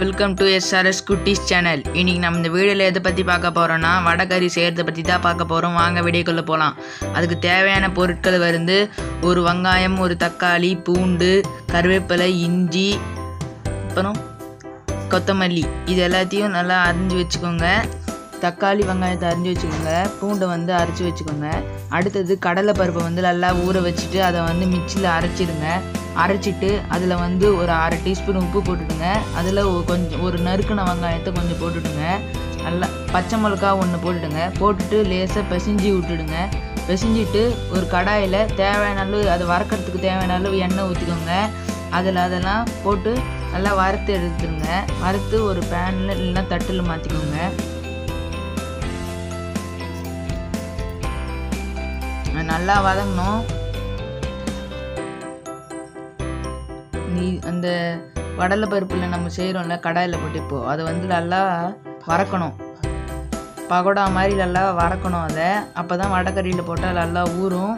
welcome to SRS குட்டீஸ் channel இன்னைக்கு நம்ம இந்த வீடியோவில் எதை பற்றி பார்க்க போகிறோன்னா வடகறி செய்கிறத பற்றி தான் பார்க்க போகிறோம் வாங்க வீடியோக்குள்ளே போகலாம் அதுக்கு தேவையான பொருட்கள் வந்து ஒரு வெங்காயம் ஒரு தக்காளி பூண்டு கருவேப்பிலை இஞ்சி அப்புறம் கொத்தமல்லி இது எல்லாத்தையும் நல்லா அரிஞ்சு வச்சுக்கோங்க தக்காளி வெங்காயத்தை அரிஞ்சு வச்சுக்கோங்க பூண்டை வந்து அரைச்சி வச்சுக்கோங்க அடுத்தது கடலை பருப்பை வந்து நல்லா ஊற வச்சுட்டு அதை வந்து மிக்சியில் அரைச்சிடுங்க அரைச்சிட்டு அதில் வந்து ஒரு அரை டீஸ்பூன் உப்பு போட்டுடுங்க அதில் கொஞ்சம் ஒரு நறுக்கின வெங்காயத்தை கொஞ்சம் போட்டுடுங்க நல்லா பச்சை மிளகா ஒன்று போட்டுடுங்க போட்டுட்டு லேசாக பிசைஞ்சு விட்டுடுங்க பிசைஞ்சிட்டு ஒரு கடாயில் தேவையான அளவு அதை வறக்கிறதுக்கு தேவையான அளவு எண்ணெய் ஊற்றிக்கோங்க அதில் அதெல்லாம் போட்டு நல்லா வறுத்து எடுத்துருங்க வறுத்து ஒரு பேனில் இல்லைன்னா தட்டில் மாற்றிக்கோங்க நல்லா வதங்கணும் நீ அந்த வடலை பருப்பில் நம்ம செய்கிறோம்ல கடாயில் போட்டு இப்போ அதை வந்து நல்லா வறக்கணும் பகோடா மாதிரி நல்லா வறக்கணும் அதை அப்போ தான் வடக்கறியில் போட்டால் நல்லா ஊறும்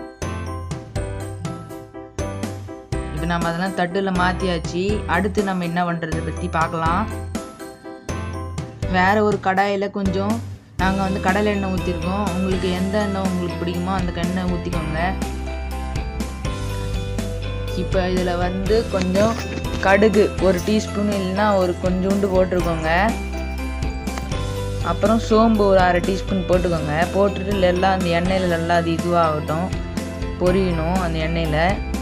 இப்போ நம்ம அதெல்லாம் தட்டில் மாற்றியாச்சு அடுத்து நம்ம என்ன பண்ணுறதை பற்றி பார்க்கலாம் வேற ஒரு கடாயில் கொஞ்சம் நாங்கள் வந்து கடலை எண்ணெய் ஊற்றிருக்கோம் உங்களுக்கு எந்த எண்ணெய் உங்களுக்கு பிடிக்குமோ அந்த எண்ணெய் ஊற்றிக்கோங்க இப்போ இதில் வந்து கொஞ்சம் கடுகு ஒரு டீஸ்பூன் இல்லைன்னா ஒரு கொஞ்சோண்டு போட்டிருக்கோங்க அப்புறம் சோம்பு ஒரு அரை டீஸ்பூன் போட்டுக்கோங்க போட்டுட்டு நல்லா அந்த எண்ணெயில் நல்லா அது இதுவாகட்டும் பொரியணும் அந்த எண்ணெயில்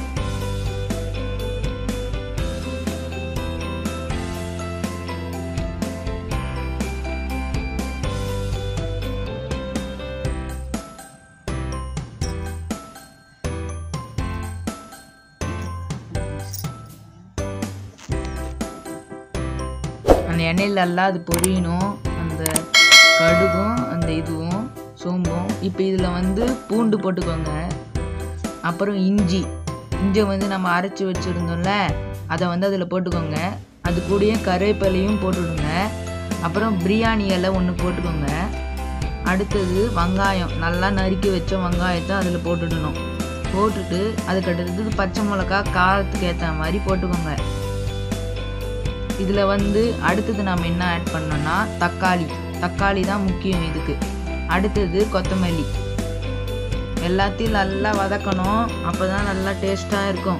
அந்த எண்ணெயில் நல்லா அது பொரியணும் அந்த கடுகும் அந்த இதுவும் சோம்பும் இப்போ இதில் வந்து பூண்டு போட்டுக்கோங்க அப்புறம் இஞ்சி இஞ்சியை வந்து நம்ம அரைச்சி வச்சுருந்தோம்ல அதை வந்து அதில் போட்டுக்கோங்க அது கூடயே கருவேப்பிலையும் போட்டுடுங்க அப்புறம் பிரியாணி இலை ஒன்று போட்டுக்கோங்க அடுத்தது வெங்காயம் நல்லா நறுக்கி வச்ச வெங்காயத்தை அதில் போட்டுடணும் போட்டுட்டு அதுக்கு அடுத்தது பச்சை மிளகா காரத்துக்கு ஏற்ற மாதிரி போட்டுக்கோங்க இதில் வந்து அடுத்தது நம்ம என்ன ஆட் பண்ணோம்னா தக்காளி தக்காளி தான் முக்கியம் இதுக்கு அடுத்தது கொத்தமல்லி எல்லாத்தையும் நல்லா வதக்கணும் அப்போ தான் நல்லா டேஸ்ட்டாக இருக்கும்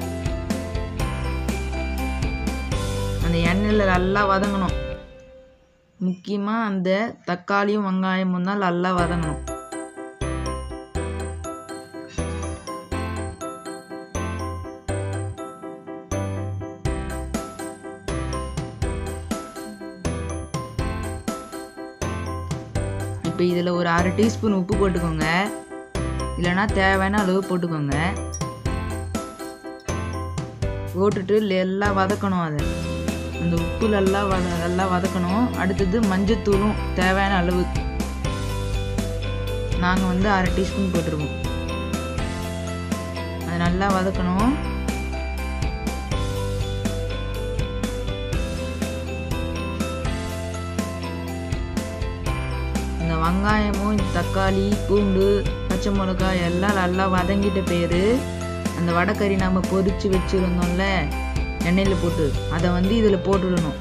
அந்த எண்ணெயில் நல்லா வதங்கணும் முக்கியமாக அந்த தக்காளியும் வெங்காயமும் தான் நல்லா வதங்கணும் இப்போ இதில் ஒரு அரை டீஸ்பூன் உப்பு போட்டுக்கோங்க இல்லைன்னா தேவையான அளவு போட்டுக்கோங்க போட்டுட்டு எல்லாம் வதக்கணும் அதை அந்த உப்பு நல்லா வத நல்லா வதக்கணும் அடுத்தது மஞ்சத்தூளும் தேவையான அளவு நாங்கள் வந்து அரை டீஸ்பூன் போட்டிருக்கோம் அது நல்லா வதக்கணும் இந்த வெங்காயமும் இந்த தக்காளி பூண்டு பச்சை மிளகாய் எல்லாம் நல்லா வதங்கிட்ட பேர் அந்த வடக்கறி நம்ம பொரிச்சு வச்சுருந்தோம்ல எண்ணெயில் போட்டு அதை வந்து இதில் போட்டுடணும்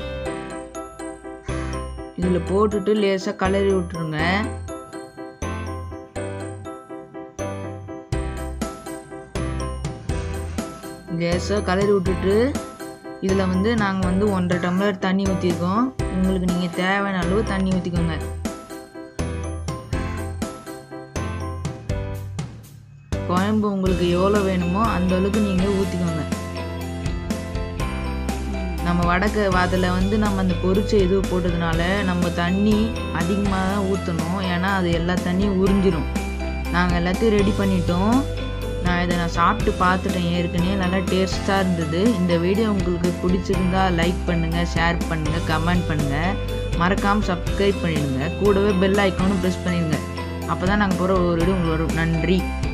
இதில் போட்டுட்டு லேசாக கலரி விட்டுருங்க லேசாக கலரி விட்டுட்டு இதில் வந்து நாங்கள் வந்து ஒன்றரை டம்ளர் தண்ணி ஊற்றிருக்கோம் உங்களுக்கு நீங்கள் தேவையான அளவு தண்ணி ஊற்றிக்கோங்க குழம்பு உங்களுக்கு எவ்வளோ வேணுமோ அந்த அளவுக்கு நீங்கள் ஊற்றிக்கோங்க நம்ம வடக்கு அதில் வந்து நம்ம அந்த பொரிச்ச இது போட்டதுனால நம்ம தண்ணி அதிகமாக தான் ஊற்றணும் ஏன்னா அது எல்லா தண்ணியும் உறிஞ்சிரும் நாங்கள் எல்லாத்தையும் ரெடி பண்ணிட்டோம் நான் இதை நான் சாப்பிட்டு பார்த்துட்டேன் ஏற்கனவே நல்லா டேஸ்ட்டாக இருந்தது இந்த வீடியோ உங்களுக்கு பிடிச்சிருந்தா லைக் பண்ணுங்கள் ஷேர் பண்ணுங்கள் கமெண்ட் பண்ணுங்கள் மறக்காமல் சப்ஸ்கிரைப் பண்ணிடுங்க கூடவே பெல் ஐக்கானும் ப்ரெஸ் பண்ணிடுங்க அப்போ தான் நாங்கள் போகிற ஒரு வீடியோ உங்களுக்கு வரும் நன்றி